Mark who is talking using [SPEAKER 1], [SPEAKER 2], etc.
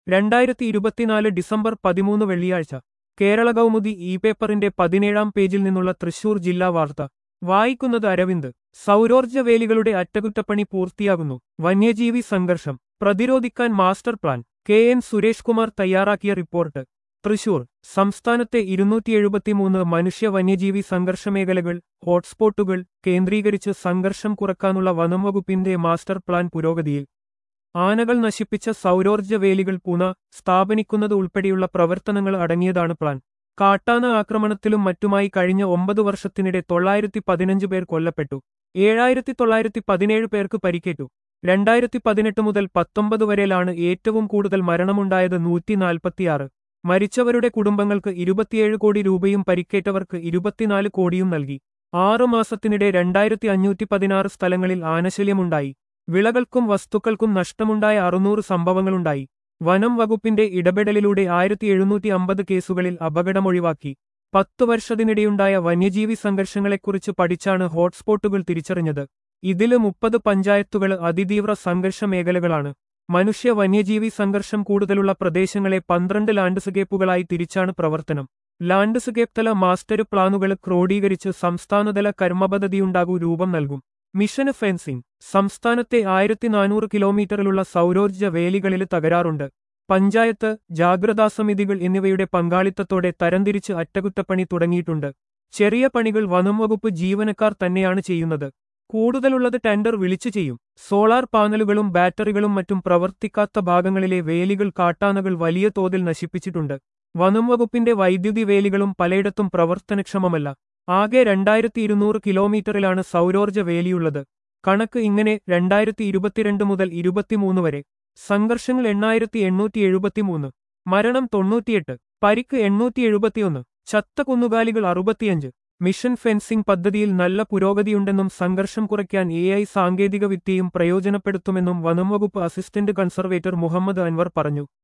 [SPEAKER 1] രണ്ടായിരത്തി ഇരുപത്തിനാല് ഡിസംബർ പതിമൂന്ന് വെള്ളിയാഴ്ച കേരള കൗമുദി ഇ പേപ്പറിന്റെ പതിനേഴാം പേജിൽ നിന്നുള്ള തൃശൂർ ജില്ലാ വാർത്ത വായിക്കുന്നത് അരവിന്ദ് സൗരോർജ്ജ വേലികളുടെ അറ്റകുറ്റപ്പണി പൂർത്തിയാകുന്നു വന്യജീവി സംഘർഷം പ്രതിരോധിക്കാൻ master plan K N Suresh Kumar തയ്യാറാക്കിയ റിപ്പോർട്ട് തൃശൂർ സംസ്ഥാനത്തെ ഇരുന്നൂറ്റി എഴുപത്തിമൂന്ന് മനുഷ്യ വന്യജീവി സംഘർഷ മേഖലകൾ ഹോട്ട്സ്പോട്ടുകൾ കേന്ദ്രീകരിച്ച് സംഘർഷം കുറക്കാനുള്ള വനം വകുപ്പിന്റെ മാസ്റ്റർ പ്ലാൻ പുരോഗതിയിൽ ആനകൾ നശിപ്പിച്ച സൗരോർജ്ജ വേലികൾ പുന സ്ഥാപനിക്കുന്നത് ഉൾപ്പെടെയുള്ള പ്രവർത്തനങ്ങൾ അടങ്ങിയതാണ് പ്ലാൻ കാട്ടാന ആക്രമണത്തിലും മറ്റുമായി കഴിഞ്ഞ ഒമ്പത് വർഷത്തിനിടെ തൊള്ളായിരത്തി പതിനഞ്ച് പേർ കൊല്ലപ്പെട്ടു ഏഴായിരത്തി തൊള്ളായിരത്തി പതിനേഴ് പേർക്ക് പരിക്കേറ്റു രണ്ടായിരത്തി പതിനെട്ട് മുതൽ പത്തൊമ്പത് വരെയിലാണ് ഏറ്റവും കൂടുതൽ മരണമുണ്ടായത് നൂറ്റി നാൽപ്പത്തിയാറ് മരിച്ചവരുടെ കുടുംബങ്ങൾക്ക് ഇരുപത്തിയേഴ് കോടി രൂപയും പരിക്കേറ്റവർക്ക് ഇരുപത്തിനാല് കോടിയും നൽകി ആറു മാസത്തിനിടെ രണ്ടായിരത്തി അഞ്ഞൂറ്റി പതിനാറ് സ്ഥലങ്ങളിൽ ആനശല്യമുണ്ടായി വിളകൾക്കും വസ്തുക്കൾക്കും നഷ്ടമുണ്ടായ അറുന്നൂറ് സംഭവങ്ങളുണ്ടായി വനം വകുപ്പിന്റെ ഇടപെടലിലൂടെ ആയിരത്തി എഴുന്നൂറ്റി അമ്പത് കേസുകളിൽ അപകടമൊഴിവാക്കി പത്തു വർഷത്തിനിടെയുണ്ടായ വന്യജീവി സംഘർഷങ്ങളെക്കുറിച്ച് പഠിച്ചാണ് ഹോട്ട്സ്പോട്ടുകൾ തിരിച്ചറിഞ്ഞത് ഇതില് മുപ്പത് പഞ്ചായത്തുകൾ അതിതീവ്ര സംഘർഷ മേഖലകളാണ് മനുഷ്യ വന്യജീവി സംഘർഷം കൂടുതലുള്ള പ്രദേശങ്ങളെ പന്ത്രണ്ട് ലാൻഡ്സ്കേപ്പുകളായി തിരിച്ചാണ് പ്രവർത്തനം ലാൻഡ്സ്കേപ്പ് തല മാസ്റ്റർ പ്ലാനുകൾ ക്രോഡീകരിച്ച് സംസ്ഥാനതല കർമ്മപദ്ധതിയുണ്ടാകൂ രൂപം നൽകും മിഷന് ഫെൻസിംഗ് സംസ്ഥാനത്തെ ആയിരത്തി നാനൂറ് കിലോമീറ്ററിലുള്ള സൗരോർജ്ജ വേലികളിൽ തകരാറുണ്ട് പഞ്ചായത്ത് ജാഗ്രതാ സമിതികൾ എന്നിവയുടെ പങ്കാളിത്തത്തോടെ തരംതിരിച്ച് അറ്റകുറ്റപ്പണി തുടങ്ങിയിട്ടുണ്ട് ചെറിയ പണികൾ വനം വകുപ്പ് ജീവനക്കാർ തന്നെയാണ് ചെയ്യുന്നത് കൂടുതലുള്ളത് ടെൻഡർ വിളിച്ചു ചെയ്യും സോളാർ പാനലുകളും ബാറ്ററികളും മറ്റും പ്രവർത്തിക്കാത്ത ഭാഗങ്ങളിലെ വേലികൾ കാട്ടാനകൾ വലിയ തോതിൽ നശിപ്പിച്ചിട്ടുണ്ട് വനം വകുപ്പിന്റെ വൈദ്യുതി വേലികളും പലയിടത്തും പ്രവർത്തനക്ഷമമല്ല ആകെ രണ്ടായിരത്തി ഇരുന്നൂറ് കിലോമീറ്ററിലാണ് സൗരോർജ്ജ വേലിയുള്ളത് കണക്ക് ഇങ്ങനെ രണ്ടായിരത്തി ഇരുപത്തിരണ്ട് മുതൽ ഇരുപത്തിമൂന്ന് വരെ സംഘർഷങ്ങൾ എണ്ണായിരത്തി എണ്ണൂറ്റി എഴുപത്തിമൂന്ന് മരണം തൊണ്ണൂറ്റിയെട്ട് പരിക്ക് എണ്ണൂറ്റി എഴുപത്തിയൊന്ന് ചത്ത കുന്നുകാലികൾ അറുപത്തിയഞ്ച് മിഷൻ ഫെൻസിംഗ് പദ്ധതിയിൽ നല്ല പുരോഗതിയുണ്ടെന്നും സംഘർഷം കുറയ്ക്കാൻ എ ഐ സാങ്കേതിക വിദ്യയും പ്രയോജനപ്പെടുത്തുമെന്നും വനംവകുപ്പ് അസിസ്റ്റന്റ് കൺസർവേറ്റർ മുഹമ്മദ് അൻവർ പറഞ്ഞു